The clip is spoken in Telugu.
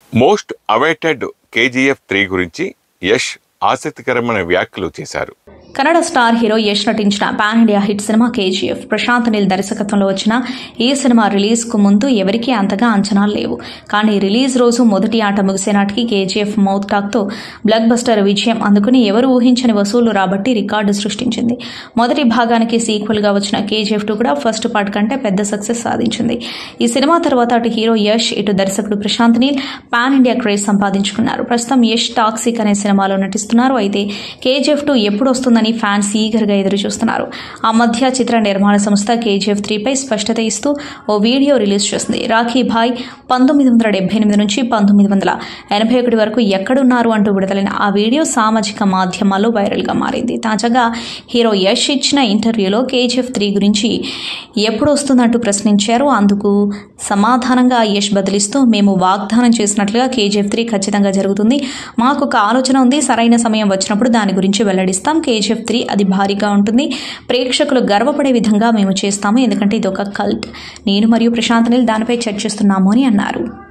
మోస్ట్ అవైటెడ్ కేజీఎఫ్ త్రీ గురించి యష్ ఆసక్తికరమైన వ్యాఖ్యలు చేశారు కన్నడ స్టార్ హీరో యష్ నటించిన pan India hit cinema KGF Prashanth Neel దర్శకత్వంలో వచ్చిన ఈ సినిమా రిలీజ్ కు ముందు ఎవరికీ అంతగా అంచనాలు లేవు కానీ రిలీజ్ రోజు మొదటి ఆట ముగిసే నాటికి కేజీఎఫ్ మౌత్ టాక్ తో బ్లాక్ బస్టర్ విజయం అందుకుని ఎవరు ఊహించని వసూళ్లు రాబట్టి రికార్డు సృష్టించింది మొదటి భాగానికి సీక్వెల్ గా వచ్చిన కేజీఎఫ్ టూ కూడా ఫస్ట్ పార్ట్ కంటే పెద్ద సక్సెస్ సాధించింది ఈ సినిమా తర్వాత అటు హీరో యష్ ఇటు దర్శకుడు Prashanth Neel pan India craze సంపాదించుకున్నారు ప్రస్తుతం యష్ టాక్సిక్ అనే సినిమాలో నటిస్తున్నారు అయితే కేజీఎఫ్ టూ ఎప్పుడు వస్తుందని ఫ్యాన్స్ ఈగర్ గా ఎదురు చూస్తున్నారు ఆ మధ్య చిత్ర నిర్మాణ సంస్థ కేజీఎఫ్ త్రీపై స్పష్టత ఇస్తూ ఓ వీడియో రిలీజ్ చేసింది రాఖీ భాయ్ పంతొమ్మిది వందల డెబ్బై ఎనిమిది నుంచి పంతొమ్మిది వందల ఎనభై ఒకటి వరకు ఎక్కడున్నారు అంటూ విడుదలైన ఆ వీడియో సామాజిక మాధ్యమాల్లో వైరల్ గా మారింది తాజాగా హీరో యష్ ఇచ్చిన ఇంటర్వ్యూలో కేజీఎఫ్ త్రీ గురించి ఎప్పుడు వస్తుందంటూ ప్రశ్నించారు అందుకు సమాధానంగా యష్ బదిలిస్తూ మేము వాగ్దానం చేసినట్లుగా కేజీఎఫ్ త్రీ ఖచ్చితంగా జరుగుతుంది మాకు ఒక ఆలోచన ఉంది సరైన సమయం వచ్చినప్పుడు దాని గురించి వెల్లడిస్తాం కేజీఎఫ్ త్రీ అది భారీగా ఉంటుంది ప్రేక్షకులు గర్వపడే విధంగా మేము చేస్తాము ఎందుకంటే ఇది ఒక కల్ట్ నేను మరియు ప్రశాంత్ నీల్ దానిపై చర్చిస్తున్నాము అని అన్నారు